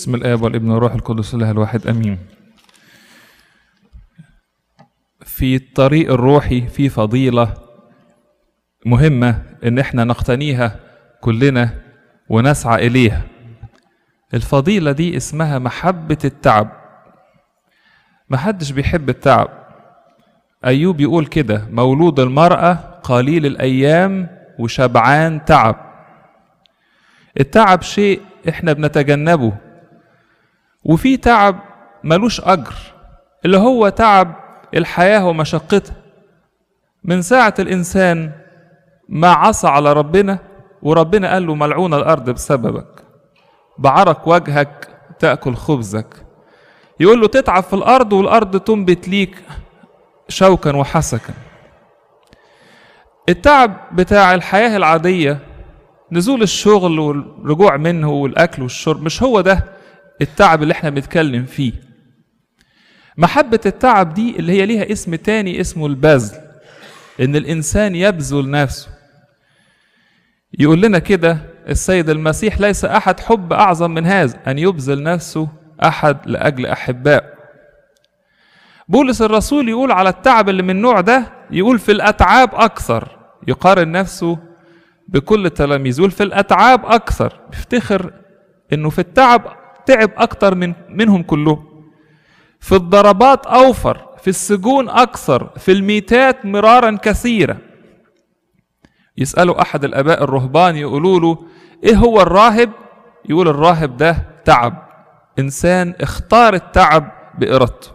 بسم الآب والابن والروح القدس الله الواحد أمين في الطريق الروحي في فضيلة مهمة إن إحنا نقتنيها كلنا ونسعى إليها الفضيلة دي اسمها محبة التعب محدش بيحب التعب أيوب يقول كده مولود المرأة قليل الأيام وشبعان تعب التعب شيء احنا بنتجنبه وفي تعب ملوش أجر اللي هو تعب الحياة ومشقتها من ساعة الإنسان ما عصى على ربنا وربنا قال له ملعون الأرض بسببك بعرق وجهك تأكل خبزك يقول له تتعب في الأرض والأرض تنبت ليك شوكا وحسكا التعب بتاع الحياة العادية نزول الشغل والرجوع منه والأكل والشرب مش هو ده التعب اللي احنا بنتكلم فيه محبة التعب دي اللي هي ليها اسم تاني اسمه البذل ان الانسان يبذل نفسه يقول لنا كده السيد المسيح ليس احد حب اعظم من هذا ان يبذل نفسه احد لاجل احبائه بولس الرسول يقول على التعب اللي من النوع ده يقول في الاتعاب اكثر يقارن نفسه بكل التلاميذ يقول في الاتعاب اكثر بيفتخر انه في التعب تعب اكتر من منهم كلهم في الضربات اوفر في السجون اكثر في الميتات مرارا كثيرا يسالوا احد الاباء الرهبان يقولوا له ايه هو الراهب يقول الراهب ده تعب انسان اختار التعب بارادته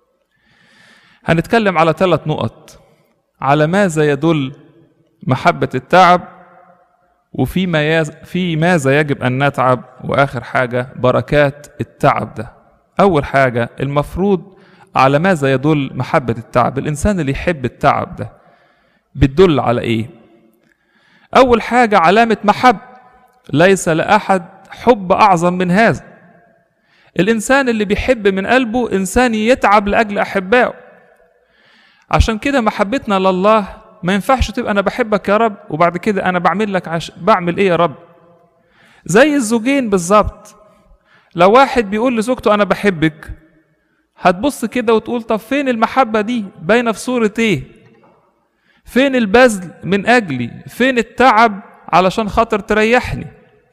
هنتكلم على ثلاث نقط على ماذا يدل محبه التعب وفي ما يز... في ماذا يجب ان نتعب واخر حاجه بركات التعب ده اول حاجه المفروض على ماذا يدل محبه التعب الانسان اللي يحب التعب ده بتدل على ايه اول حاجه علامه محب ليس لاحد حب اعظم من هذا الانسان اللي بيحب من قلبه انسان يتعب لاجل احبائه عشان كده محبتنا لله ما ينفعش تبقى انا بحبك يا رب وبعد كده انا بعمل لك عش... بعمل ايه يا رب زي الزوجين بالظبط لو واحد بيقول لزوجته انا بحبك هتبص كده وتقول طب فين المحبة دي باينة في صورة ايه فين البذل من اجلي فين التعب علشان خاطر تريحني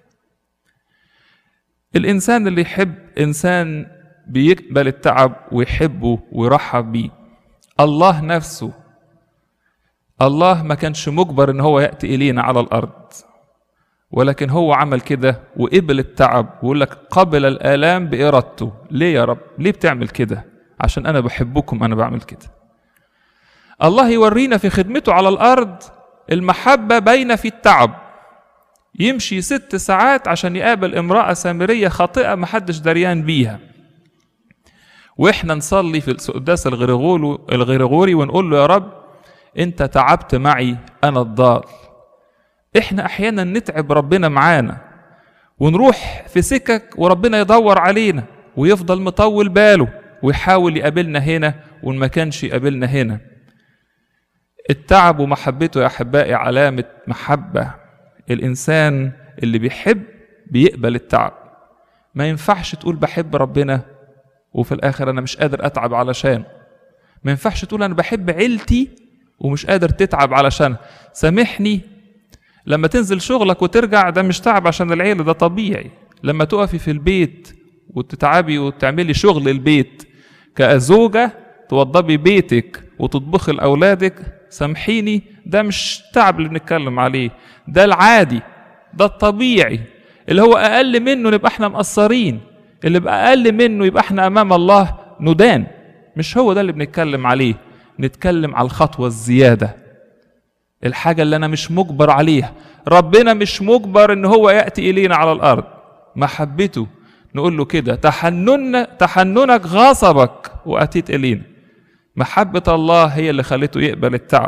الانسان اللي يحب انسان بيقبل التعب ويحبه ويرحب بيه الله نفسه الله ما كانش مجبر ان هو ياتي الينا على الارض ولكن هو عمل كده وقبل التعب ويقول لك قبل الالام بارادته ليه يا رب ليه بتعمل كده عشان انا بحبكم انا بعمل كده الله يورينا في خدمته على الارض المحبه باينه في التعب يمشي ست ساعات عشان يقابل امراه سامريه خاطئه محدش دريان بيها واحنا نصلي في القداس الغريغوري ونقول له يا رب انت تعبت معي انا الضال احنا احيانا نتعب ربنا معانا ونروح في سكك وربنا يدور علينا ويفضل مطول باله ويحاول يقابلنا هنا وان ما كانش يقابلنا هنا التعب ومحبته يا احبائي علامه محبه الانسان اللي بيحب بيقبل التعب ما ينفعش تقول بحب ربنا وفي الاخر انا مش قادر اتعب علشان ما ينفعش تقول انا بحب عيلتي ومش قادر تتعب علشان سامحني لما تنزل شغلك وترجع ده مش تعب عشان العيلة ده طبيعي لما تقفي في البيت وتتعبي وتعملي شغل البيت كزوجة توضبي بيتك وتطبخي لأولادك سامحيني ده مش تعب اللي بنتكلم عليه ده العادي ده الطبيعي اللي هو أقل منه نبقى احنا مقصرين اللي بقى أقل منه يبقى احنا أمام الله ندان مش هو ده اللي بنتكلم عليه نتكلم على الخطوة الزيادة الحاجة اللي أنا مش مجبر عليها ربنا مش مجبر إن هو يأتي إلينا على الأرض محبته نقول له كده تحنن تحننك غصبك وأتيت إلينا محبة الله هي اللي خلته يقبل التعب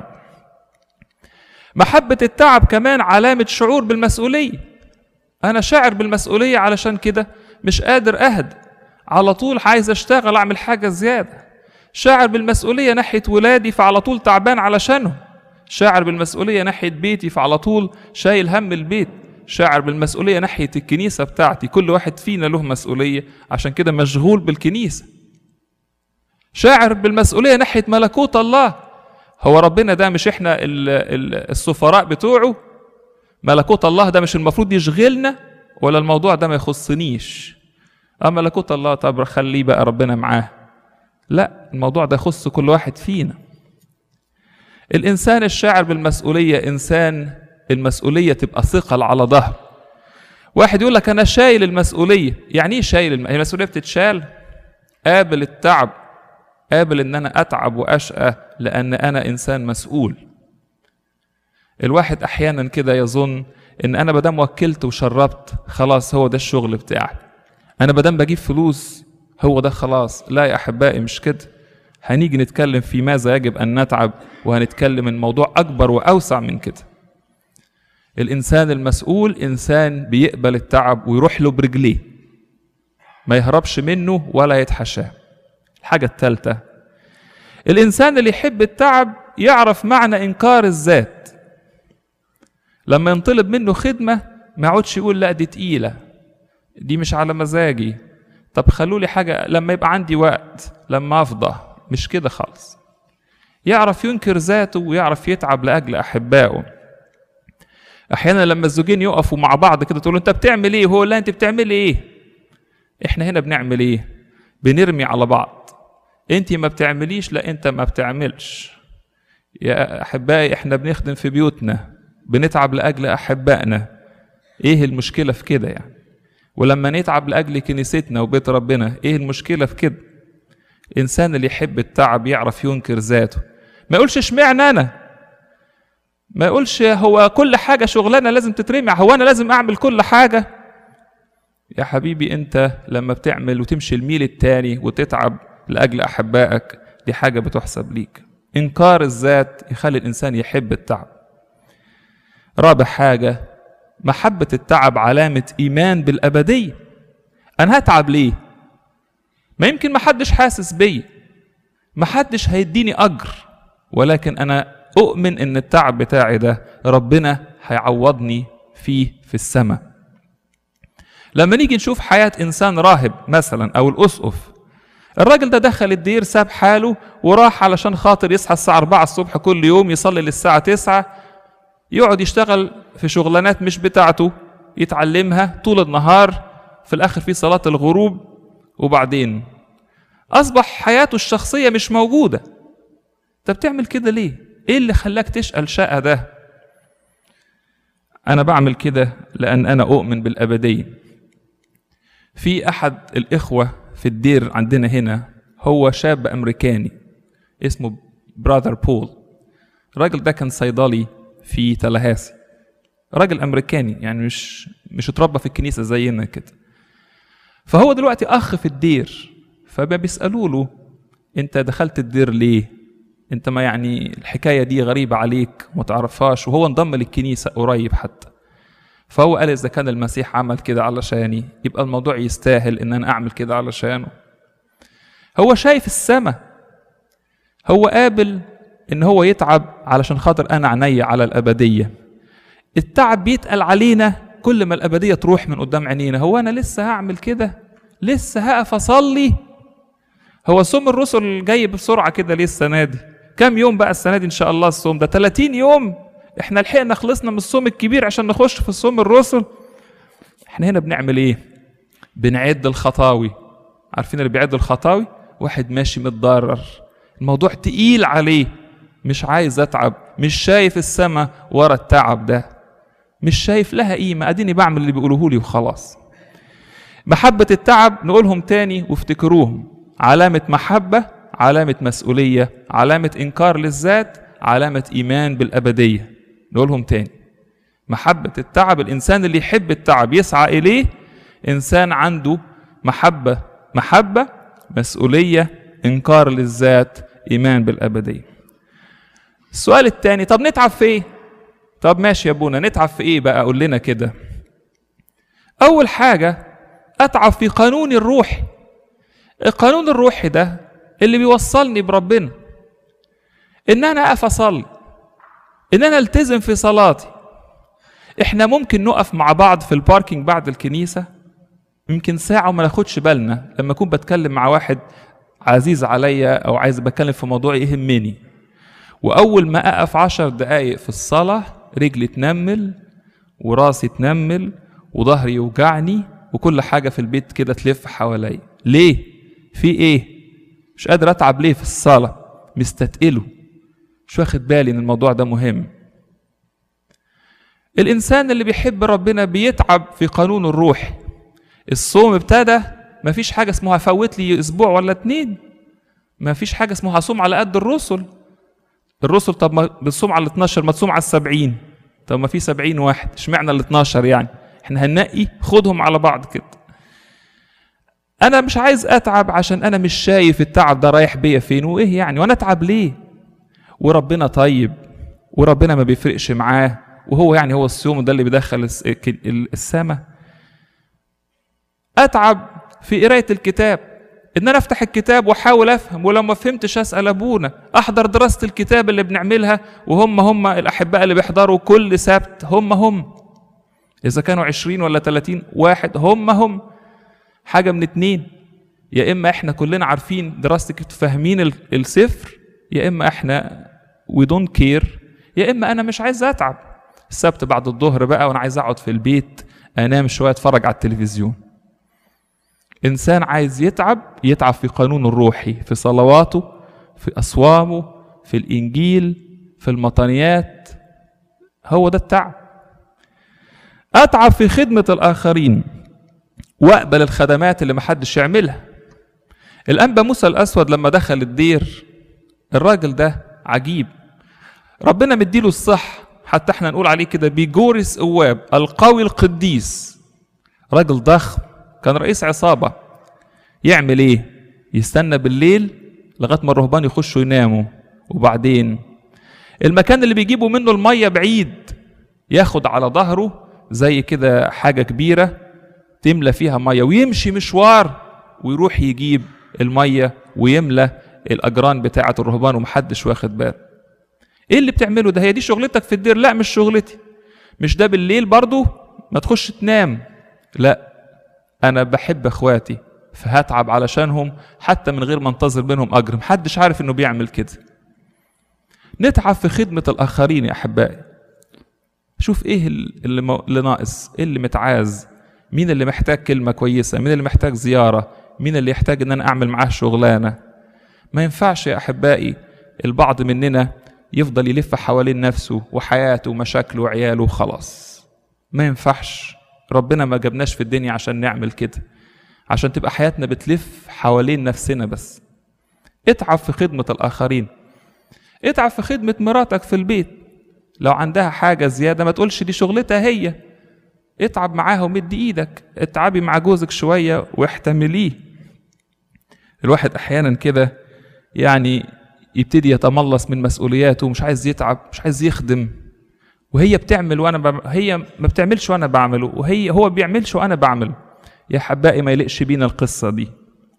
محبة التعب كمان علامة شعور بالمسؤولية أنا شاعر بالمسؤولية علشان كده مش قادر أهدى على طول عايز أشتغل أعمل حاجة زيادة شاعر بالمسؤولية ناحية ولادي فعلى طول تعبان علشانهم شاعر بالمسؤولية ناحية بيتي فعلى طول شايل هم البيت شاعر بالمسؤولية ناحية الكنيسة بتاعتي كل واحد فينا له مسؤولية عشان كده مشغول بالكنيسة شاعر بالمسؤولية ناحية ملكوت الله هو ربنا ده مش احنا ال- ال- السفراء بتوعه ملكوت الله ده مش المفروض يشغلنا ولا الموضوع ده ما يخصنيش اما ملكوت الله طب خليه بقى ربنا معاه لا الموضوع ده يخص كل واحد فينا الانسان الشاعر بالمسؤوليه انسان المسؤوليه تبقى ثقل على ظهره واحد يقول لك انا شايل المسؤوليه يعني ايه شايل الم- هي المسؤوليه بتتشال قابل التعب قابل ان انا اتعب واشقى لان انا انسان مسؤول الواحد احيانا كده يظن ان انا بدام وكلت وشربت خلاص هو ده الشغل بتاعي انا بدام بجيب فلوس هو ده خلاص لا يا احبائي مش كده هنيجي نتكلم في ماذا يجب ان نتعب وهنتكلم الموضوع اكبر واوسع من كده الانسان المسؤول انسان بيقبل التعب ويروح له برجليه ما يهربش منه ولا يتحاشاه الحاجه الثالثه الانسان اللي يحب التعب يعرف معنى انكار الذات لما ينطلب منه خدمه ما يقعدش يقول لا دي تقيله دي مش على مزاجي طب خلوا لي حاجه لما يبقى عندي وقت لما افضى مش كده خالص يعرف ينكر ذاته ويعرف يتعب لاجل احبائه احيانا لما الزوجين يقفوا مع بعض كده تقول له انت بتعمل ايه وهو لا انت بتعمل ايه احنا هنا بنعمل ايه بنرمي على بعض انت ما بتعمليش لا انت ما بتعملش يا احبائي احنا بنخدم في بيوتنا بنتعب لاجل احبائنا ايه المشكله في كده يعني ولما نتعب لاجل كنيستنا وبيت ربنا ايه المشكله في كده الانسان اللي يحب التعب يعرف ينكر ذاته ما يقولش اشمعنى انا ما يقولش هو كل حاجه شغلانه لازم تترمي هو انا لازم اعمل كل حاجه يا حبيبي انت لما بتعمل وتمشي الميل التاني وتتعب لاجل احبائك دي حاجه بتحسب ليك انكار الذات يخلي الانسان يحب التعب رابع حاجه محبه التعب علامه ايمان بالابديه انا هتعب ليه ما يمكن ما حدش حاسس بيا ما حدش هيديني اجر ولكن انا اؤمن ان التعب بتاعي ده ربنا هيعوضني فيه في السماء لما نيجي نشوف حياة إنسان راهب مثلا أو الأسقف الراجل ده دخل الدير ساب حاله وراح علشان خاطر يصحى الساعة 4 الصبح كل يوم يصلي للساعة 9 يقعد يشتغل في شغلانات مش بتاعته يتعلمها طول النهار في الآخر في صلاة الغروب وبعدين أصبح حياته الشخصية مش موجودة أنت بتعمل كده ليه؟ إيه اللي خلاك تشقى شقة ده؟ أنا بعمل كده لأن أنا أؤمن بالأبدية في أحد الإخوة في الدير عندنا هنا هو شاب أمريكاني اسمه براذر بول الراجل ده كان صيدلي في تلاهاسي راجل أمريكاني يعني مش مش اتربى في الكنيسة زينا كده فهو دلوقتي أخ في الدير فبيسألوا له أنت دخلت الدير ليه؟ أنت ما يعني الحكاية دي غريبة عليك وما تعرفهاش وهو انضم للكنيسة قريب حتى فهو قال إذا كان المسيح عمل كده علشاني يبقى الموضوع يستاهل إن أنا أعمل كده علشانه هو شايف السماء هو قابل إن هو يتعب علشان خاطر أنا عيني على الأبدية التعب بيتقل علينا كل ما الأبدية تروح من قدام عينينا هو أنا لسه هعمل كده لسه هقف أصلي هو صوم الرسل جاي بسرعة كده ليه السنة دي كم يوم بقى السنة دي إن شاء الله الصوم ده 30 يوم احنا لحقنا خلصنا من الصوم الكبير عشان نخش في الصوم الرسل احنا هنا بنعمل ايه بنعد الخطاوي عارفين اللي بيعد الخطاوي واحد ماشي متضرر الموضوع تقيل عليه مش عايز اتعب مش شايف السماء ورا التعب ده مش شايف لها قيمة اديني بعمل اللي بيقولوه لي وخلاص محبة التعب نقولهم تاني وافتكروهم علامة محبة علامة مسؤولية علامة إنكار للذات علامة إيمان بالأبدية نقولهم تاني محبة التعب الإنسان اللي يحب التعب يسعى إليه إنسان عنده محبة محبة مسؤولية إنكار للذات إيمان بالأبدية السؤال الثاني طب نتعب في إيه؟ طب ماشي يا أبونا نتعب في إيه بقى قول لنا كده أول حاجة أتعب في قانون الروح القانون الروحي ده اللي بيوصلني بربنا ان انا اقف اصلي ان انا التزم في صلاتي احنا ممكن نقف مع بعض في الباركينج بعد الكنيسة يمكن ساعة وما ناخدش بالنا لما أكون بتكلم مع واحد عزيز عليا أو عايز بتكلم في موضوع يهمني وأول ما أقف عشر دقايق في الصلاة رجلي تنمل وراسي تنمل وظهري يوجعني وكل حاجة في البيت كده تلف حواليا ليه؟ في إيه؟ مش قادر أتعب ليه في الصلاة؟ مستتقله مش واخد بالي إن الموضوع ده مهم الإنسان اللي بيحب ربنا بيتعب في قانون الروح الصوم ابتدى مفيش حاجة اسمها فوت لي أسبوع ولا اتنين مفيش حاجة اسمها هصوم على قد الرسل الرسل طب ما بتصوم على ال 12 ما تصوم على ال 70 طب ما في 70 واحد اشمعنى ال 12 يعني احنا هننقي خدهم على بعض كده انا مش عايز اتعب عشان انا مش شايف التعب ده رايح بيا فين وايه يعني وانا اتعب ليه وربنا طيب وربنا ما بيفرقش معاه وهو يعني هو الصوم ده اللي بيدخل السماء اتعب في قرايه الكتاب ان انا افتح الكتاب واحاول افهم ولو ما فهمتش اسال ابونا احضر دراسه الكتاب اللي بنعملها وهم هم الاحباء اللي بيحضروا كل سبت هم هم اذا كانوا عشرين ولا تلاتين واحد هم هم حاجه من اتنين يا اما احنا كلنا عارفين دراسه فاهمين السفر يا اما احنا وي دونت كير يا اما انا مش عايز اتعب السبت بعد الظهر بقى وانا عايز اقعد في البيت انام شويه اتفرج على التلفزيون انسان عايز يتعب يتعب في قانون الروحي في صلواته في اصوامه في الانجيل في المطانيات هو ده التعب اتعب في خدمه الاخرين واقبل الخدمات اللي محدش يعملها الانبا موسى الاسود لما دخل الدير الراجل ده عجيب ربنا مديله الصح حتى احنا نقول عليه كده بيجورس اواب القوي القديس راجل ضخم كان رئيس عصابة يعمل ايه يستنى بالليل لغاية ما الرهبان يخشوا يناموا وبعدين المكان اللي بيجيبوا منه المية بعيد ياخد على ظهره زي كده حاجة كبيرة تملى فيها مية ويمشي مشوار ويروح يجيب المية ويملى الأجران بتاعة الرهبان ومحدش واخد باله ايه اللي بتعمله ده هي دي شغلتك في الدير لا مش شغلتي مش ده بالليل برضو ما تخش تنام لا انا بحب اخواتي فهتعب علشانهم حتى من غير ما انتظر منهم اجر محدش عارف انه بيعمل كده نتعب في خدمة الآخرين يا أحبائي شوف إيه اللي, مو... اللي ناقص إيه اللي متعاز مين اللي محتاج كلمة كويسة مين اللي محتاج زيارة مين اللي يحتاج إن أنا أعمل معاه شغلانة ما ينفعش يا أحبائي البعض مننا يفضل يلف حوالين نفسه وحياته ومشاكله وعياله وخلاص ما ينفعش ربنا ما جابناش في الدنيا عشان نعمل كده عشان تبقى حياتنا بتلف حوالين نفسنا بس اتعب في خدمة الآخرين اتعب في خدمة مراتك في البيت لو عندها حاجة زيادة ما تقولش دي شغلتها هي اتعب معاها ومد ايدك اتعبي مع جوزك شوية واحتمليه الواحد احيانا كده يعني يبتدي يتملص من مسؤولياته مش عايز يتعب مش عايز يخدم وهي بتعمل وانا بم... هي ما بتعملش وانا بعمله وهي هو بيعملش وانا بعمل يا حبائي ما يلقش بينا القصة دي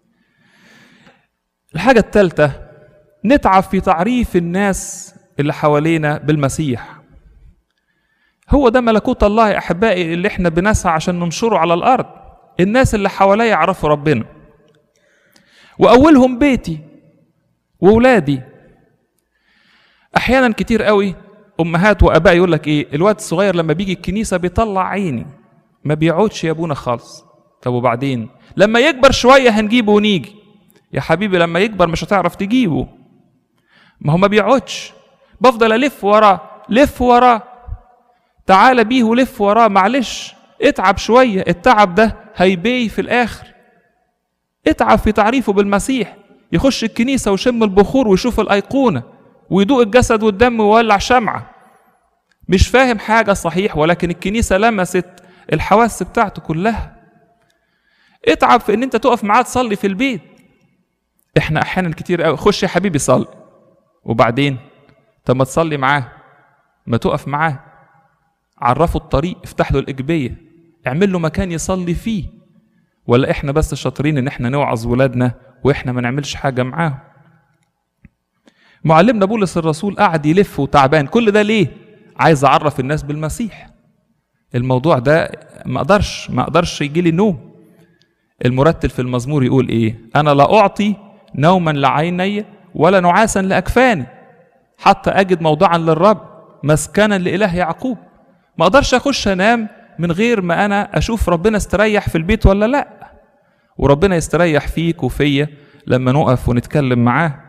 الحاجة الثالثة نتعب في تعريف الناس اللي حوالينا بالمسيح هو ده ملكوت الله يا احبائي اللي احنا بنسعى عشان ننشره على الارض الناس اللي حواليا يعرفوا ربنا واولهم بيتي واولادي احيانا كتير قوي امهات واباء يقول لك ايه الواد الصغير لما بيجي الكنيسه بيطلع عيني ما بيقعدش يا ابونا خالص طب وبعدين لما يكبر شويه هنجيبه ونيجي يا حبيبي لما يكبر مش هتعرف تجيبه ما هو ما بيقعدش بفضل الف وراه لف وراه تعال بيه ولف وراه معلش اتعب شويه التعب ده هيبي في الاخر اتعب في تعريفه بالمسيح يخش الكنيسه ويشم البخور ويشوف الايقونه ويدوق الجسد والدم ويولع شمعه مش فاهم حاجه صحيح ولكن الكنيسه لمست الحواس بتاعته كلها اتعب في ان انت تقف معاه تصلي في البيت احنا احيانا كتير قوي خش يا حبيبي صلي وبعدين طب ما تصلي معاه ما تقف معاه عرفه الطريق افتح له الاجبيه اعمل له مكان يصلي فيه ولا احنا بس شاطرين ان احنا نوعظ ولادنا واحنا ما نعملش حاجه معاهم معلمنا بولس الرسول قعد يلف وتعبان كل ده ليه عايز اعرف الناس بالمسيح الموضوع ده ما اقدرش ما اقدرش يجي لي نوم المرتل في المزمور يقول ايه انا لا اعطي نوما لعيني ولا نعاسا لاكفاني حتى اجد موضعا للرب مسكنا لاله يعقوب ما اقدرش اخش انام من غير ما انا اشوف ربنا استريح في البيت ولا لا وربنا يستريح فيك وفيا لما نقف ونتكلم معاه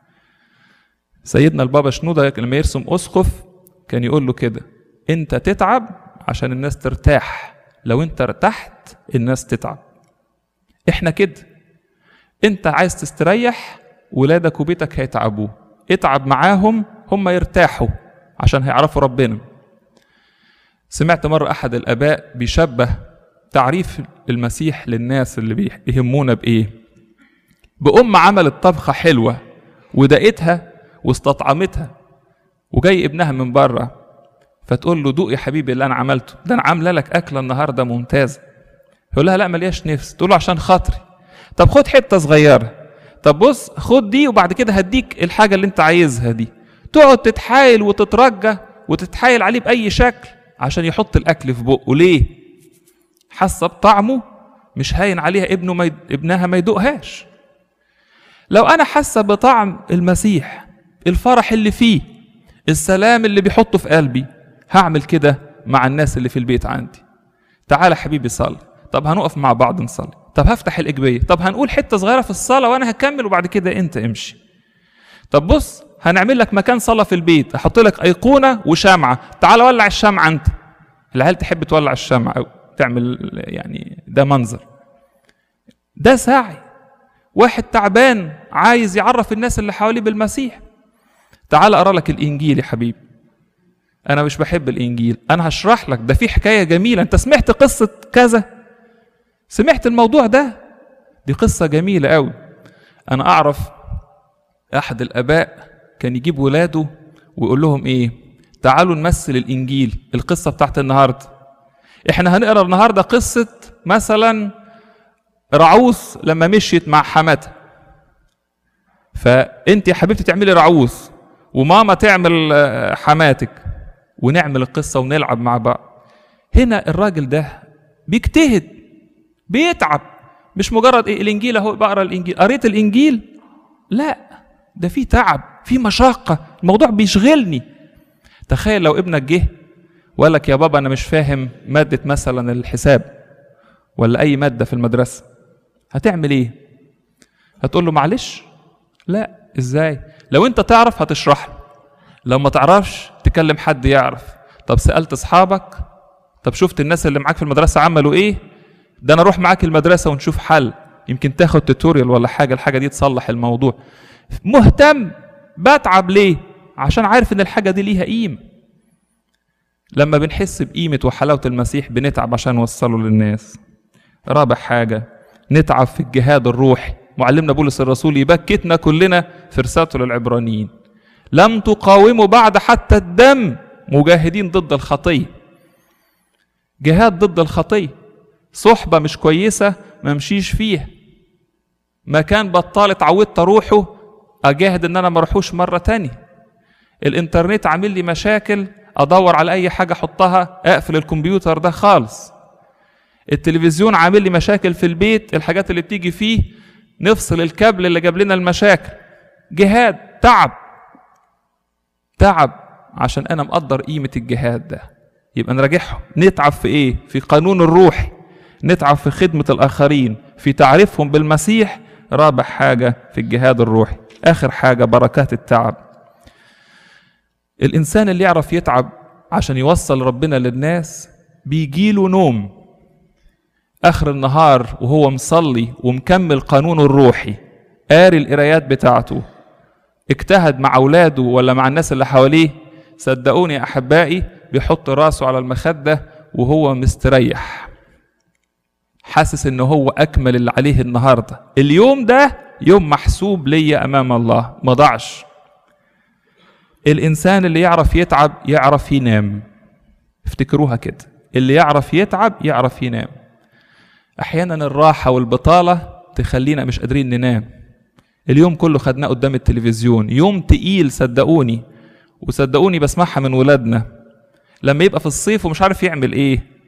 سيدنا البابا شنودة لما يرسم أسقف كان يقول له كده أنت تتعب عشان الناس ترتاح لو أنت ارتحت الناس تتعب إحنا كده أنت عايز تستريح ولادك وبيتك هيتعبوا اتعب معاهم هم يرتاحوا عشان هيعرفوا ربنا سمعت مرة أحد الآباء بيشبه تعريف المسيح للناس اللي بيهمونا بإيه بأم عملت طبخة حلوة ودقتها واستطعمتها وجاي ابنها من بره فتقول له دوق يا حبيبي اللي انا عملته ده انا عامله لك اكله النهارده ممتازه يقول لها لا ملياش نفس تقول له عشان خاطري طب خد حته صغيره طب بص خد دي وبعد كده هديك الحاجه اللي انت عايزها دي تقعد تتحايل وتترجى وتتحايل عليه باي شكل عشان يحط الاكل في بقه ليه حاسه بطعمه مش هاين عليها ابنه ما يد... ابنها ما يدوقهاش لو انا حاسه بطعم المسيح الفرح اللي فيه السلام اللي بيحطه في قلبي هعمل كده مع الناس اللي في البيت عندي تعالى حبيبي صلي طب هنقف مع بعض نصلي طب هفتح الإجبية طب هنقول حتة صغيرة في الصلاة وأنا هكمل وبعد كده أنت امشي طب بص هنعمل لك مكان صلاة في البيت أحط لك أيقونة وشمعة تعال ولع الشمعة أنت العيال تحب تولع الشمعة أو تعمل يعني ده منظر ده سعي واحد تعبان عايز يعرف الناس اللي حواليه بالمسيح تعال اقرا لك الانجيل يا حبيبي انا مش بحب الانجيل انا هشرح لك ده في حكايه جميله انت سمعت قصه كذا سمعت الموضوع ده دي قصه جميله قوي انا اعرف احد الاباء كان يجيب ولاده ويقول لهم ايه تعالوا نمثل الانجيل القصه بتاعت النهارده احنا هنقرا النهارده قصه مثلا رعوس لما مشيت مع حماتها فانت يا حبيبتي تعملي رعوس وماما تعمل حماتك ونعمل القصه ونلعب مع بعض هنا الراجل ده بيجتهد بيتعب مش مجرد ايه الانجيل اهو بقرا الانجيل قريت الانجيل لا ده في تعب في مشقه الموضوع بيشغلني تخيل لو ابنك جه وقال لك يا بابا انا مش فاهم ماده مثلا الحساب ولا اي ماده في المدرسه هتعمل ايه هتقول له معلش لا ازاي لو انت تعرف هتشرح له لو ما تعرفش تكلم حد يعرف طب سالت اصحابك طب شفت الناس اللي معاك في المدرسه عملوا ايه ده انا اروح معاك المدرسه ونشوف حل يمكن تاخد توتوريال ولا حاجه الحاجه دي تصلح الموضوع مهتم بتعب ليه عشان عارف ان الحاجه دي ليها قيمه لما بنحس بقيمه وحلاوه المسيح بنتعب عشان نوصله للناس رابع حاجه نتعب في الجهاد الروحي معلمنا بولس الرسول يبكتنا كلنا في رسالته للعبرانيين لم تقاوموا بعد حتى الدم مجاهدين ضد الخطيه جهاد ضد الخطيه صحبه مش كويسه ما امشيش فيها مكان بطال اتعودت اروحه اجاهد ان انا ما اروحوش مره تانية الانترنت عامل لي مشاكل ادور على اي حاجه احطها اقفل الكمبيوتر ده خالص التلفزيون عامل لي مشاكل في البيت الحاجات اللي بتيجي فيه نفصل الكابل اللي جاب لنا المشاكل جهاد تعب تعب عشان انا مقدر قيمه الجهاد ده يبقى نراجعهم نتعب في ايه في قانون الروح نتعب في خدمه الاخرين في تعريفهم بالمسيح رابع حاجه في الجهاد الروحي اخر حاجه بركات التعب الانسان اللي يعرف يتعب عشان يوصل ربنا للناس بيجيله نوم اخر النهار وهو مصلي ومكمل قانونه الروحي قاري القرايات بتاعته اجتهد مع اولاده ولا مع الناس اللي حواليه صدقوني يا احبائي بيحط راسه على المخده وهو مستريح حاسس ان هو اكمل اللي عليه النهارده اليوم ده يوم محسوب ليا امام الله ما ضاعش الانسان اللي يعرف يتعب يعرف ينام افتكروها كده اللي يعرف يتعب يعرف ينام احيانا الراحه والبطاله تخلينا مش قادرين ننام اليوم كله خدناه قدام التلفزيون يوم تقيل صدقوني وصدقوني بسمعها من ولادنا لما يبقى في الصيف ومش عارف يعمل ايه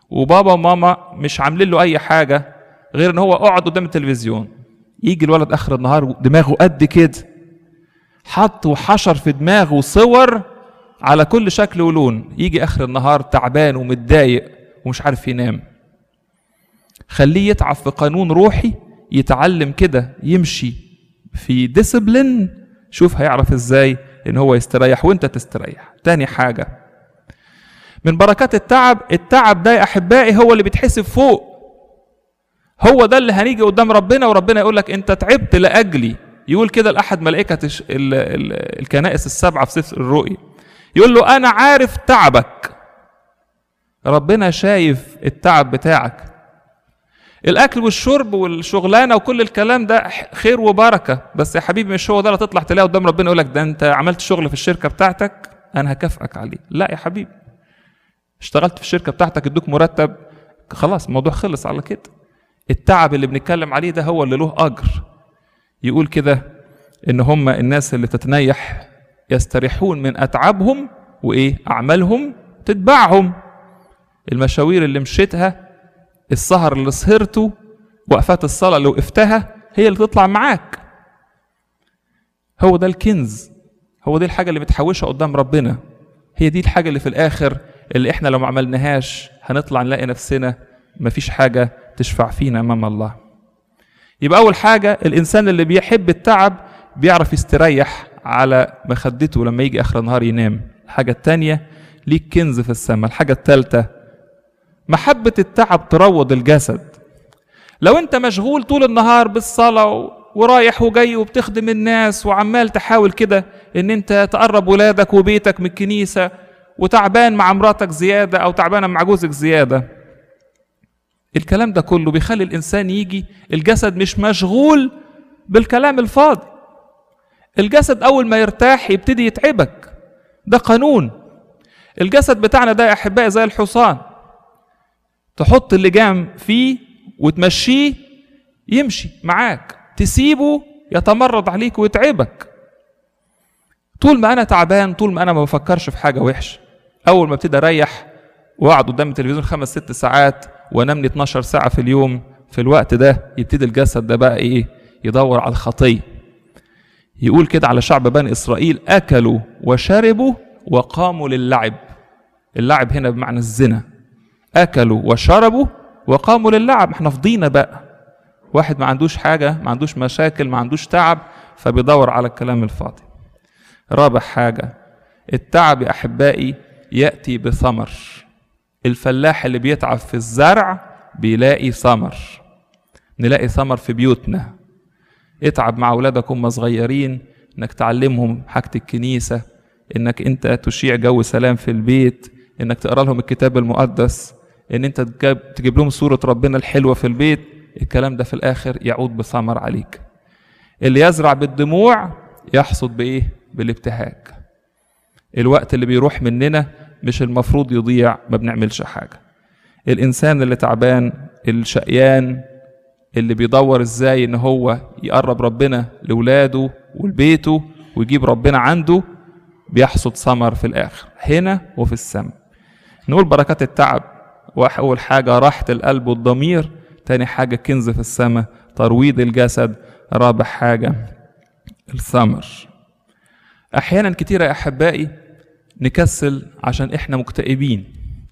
وبابا وماما مش عاملين له اي حاجه غير ان هو اقعد قدام التلفزيون يجي الولد اخر النهار دماغه قد كده حط وحشر في دماغه صور على كل شكل ولون يجي اخر النهار تعبان ومتضايق ومش عارف ينام خليه يتعب في قانون روحي يتعلم كده يمشي في ديسبلين شوف هيعرف ازاي ان هو يستريح وانت تستريح تاني حاجه من بركات التعب التعب ده يا احبائي هو اللي بيتحسب فوق هو ده اللي هنيجي قدام ربنا وربنا يقول لك انت تعبت لاجلي يقول كده لاحد ملائكه الش- ال- ال- الكنائس السبعه في سفر الرؤيا يقول له انا عارف تعبك ربنا شايف التعب بتاعك الاكل والشرب والشغلانه وكل الكلام ده ح- خير وبركه بس يا حبيبي مش هو ده اللي تطلع تلاقيه قدام ربنا يقول لك ده انت عملت شغل في الشركه بتاعتك انا هكافئك عليه لا يا حبيبي اشتغلت في الشركه بتاعتك ادوك مرتب خلاص الموضوع خلص على كده التعب اللي بنتكلم عليه ده هو اللي له اجر يقول كده ان هم الناس اللي تتنيح يستريحون من اتعابهم وايه اعمالهم تتبعهم المشاوير اللي مشيتها السهر اللي سهرته وقفات الصلاه اللي وقفتها هي اللي تطلع معاك هو ده الكنز هو دي الحاجه اللي بتحوشها قدام ربنا هي دي الحاجه اللي في الاخر اللي احنا لو ما عملناهاش هنطلع نلاقي نفسنا مفيش حاجه تشفع فينا امام الله يبقى اول حاجه الانسان اللي بيحب التعب بيعرف يستريح على مخدته لما يجي اخر النهار ينام الحاجه التانية ليك كنز في السماء الحاجه الثالثه محبه التعب تروض الجسد لو انت مشغول طول النهار بالصلاه و- ورايح وجاي وبتخدم الناس وعمال تحاول كده ان انت تقرب ولادك وبيتك من الكنيسه وتعبان مع مراتك زياده او تعبانه مع جوزك زياده الكلام ده كله بيخلي الانسان يجي الجسد مش مشغول بالكلام الفاضي الجسد اول ما يرتاح يبتدي يتعبك ده قانون الجسد بتاعنا ده يا احبائي زي الحصان تحط اللجام فيه وتمشيه يمشي معاك تسيبه يتمرد عليك ويتعبك طول ما انا تعبان طول ما انا ما بفكرش في حاجه وحشه اول ما ابتدي اريح واقعد قدام التلفزيون خمس ست ساعات وانام لي 12 ساعه في اليوم في الوقت ده يبتدي الجسد ده بقى ايه يدور على الخطيه يقول كده على شعب بني اسرائيل اكلوا وشربوا وقاموا للعب اللعب هنا بمعنى الزنا اكلوا وشربوا وقاموا للعب احنا فضينا بقى واحد ما عندوش حاجه ما عندوش مشاكل ما عندوش تعب فبيدور على الكلام الفاضي رابع حاجه التعب يا احبائي ياتي بثمر الفلاح اللي بيتعب في الزرع بيلاقي ثمر نلاقي ثمر في بيوتنا اتعب مع اولادك هم صغيرين انك تعلمهم حاجه الكنيسه انك انت تشيع جو سلام في البيت انك تقرا لهم الكتاب المقدس ان انت تجيب, تجيب لهم صوره ربنا الحلوه في البيت الكلام ده في الاخر يعود بثمر عليك اللي يزرع بالدموع يحصد بايه بالابتهاج الوقت اللي بيروح مننا مش المفروض يضيع ما بنعملش حاجه الانسان اللي تعبان الشقيان اللي بيدور ازاي ان هو يقرب ربنا لاولاده ولبيته ويجيب ربنا عنده بيحصد ثمر في الاخر هنا وفي السماء نقول بركات التعب اول حاجه راحه القلب والضمير تاني حاجه كنز في السماء ترويض الجسد رابع حاجه الثمر احيانا كتيره يا احبائي نكسل عشان احنا مكتئبين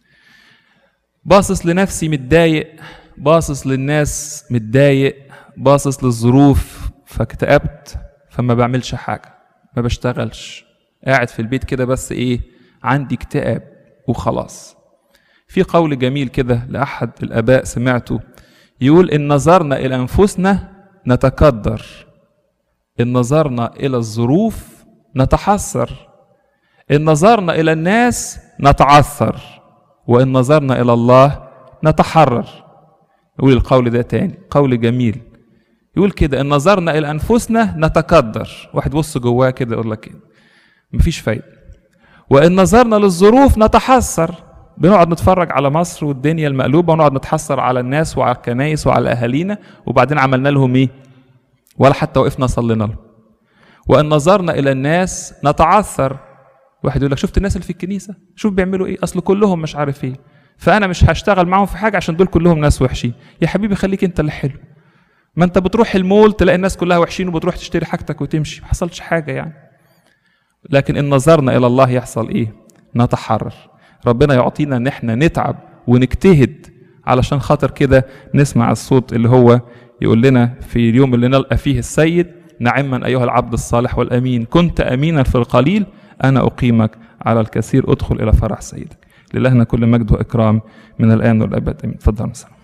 باصص لنفسي متضايق باصص للناس متضايق باصص للظروف فاكتئبت فما بعملش حاجه ما بشتغلش قاعد في البيت كده بس ايه عندي اكتئاب وخلاص في قول جميل كده لاحد الاباء سمعته يقول ان نظرنا الى انفسنا نتقدر ان نظرنا الى الظروف نتحسر ان نظرنا الى الناس نتعثر وان نظرنا الى الله نتحرر يقول القول ده تاني قول جميل يقول كده ان نظرنا الى انفسنا نتقدر واحد بص جواه كده يقول لك كده مفيش فايده وان نظرنا للظروف نتحسر بنقعد نتفرج على مصر والدنيا المقلوبه ونقعد نتحسر على الناس وعلى الكنايس وعلى اهالينا وبعدين عملنا لهم ايه ولا حتى وقفنا صلينا لهم وان نظرنا الى الناس نتعثر واحد يقول لك شفت الناس اللي في الكنيسه شوف بيعملوا ايه اصل كلهم مش عارف ايه فانا مش هشتغل معاهم في حاجه عشان دول كلهم ناس وحشين يا حبيبي خليك انت اللي حلو ما انت بتروح المول تلاقي الناس كلها وحشين وبتروح تشتري حاجتك وتمشي ما حصلش حاجه يعني لكن ان نظرنا الى الله يحصل ايه نتحرر ربنا يعطينا ان احنا نتعب ونجتهد علشان خاطر كده نسمع الصوت اللي هو يقول لنا في اليوم اللي نلقى فيه السيد نعما ايها العبد الصالح والامين كنت امينا في القليل انا اقيمك على الكثير ادخل الى فرح سيدك للهنا كل مجد واكرام من الان والابد امين تفضل مثلا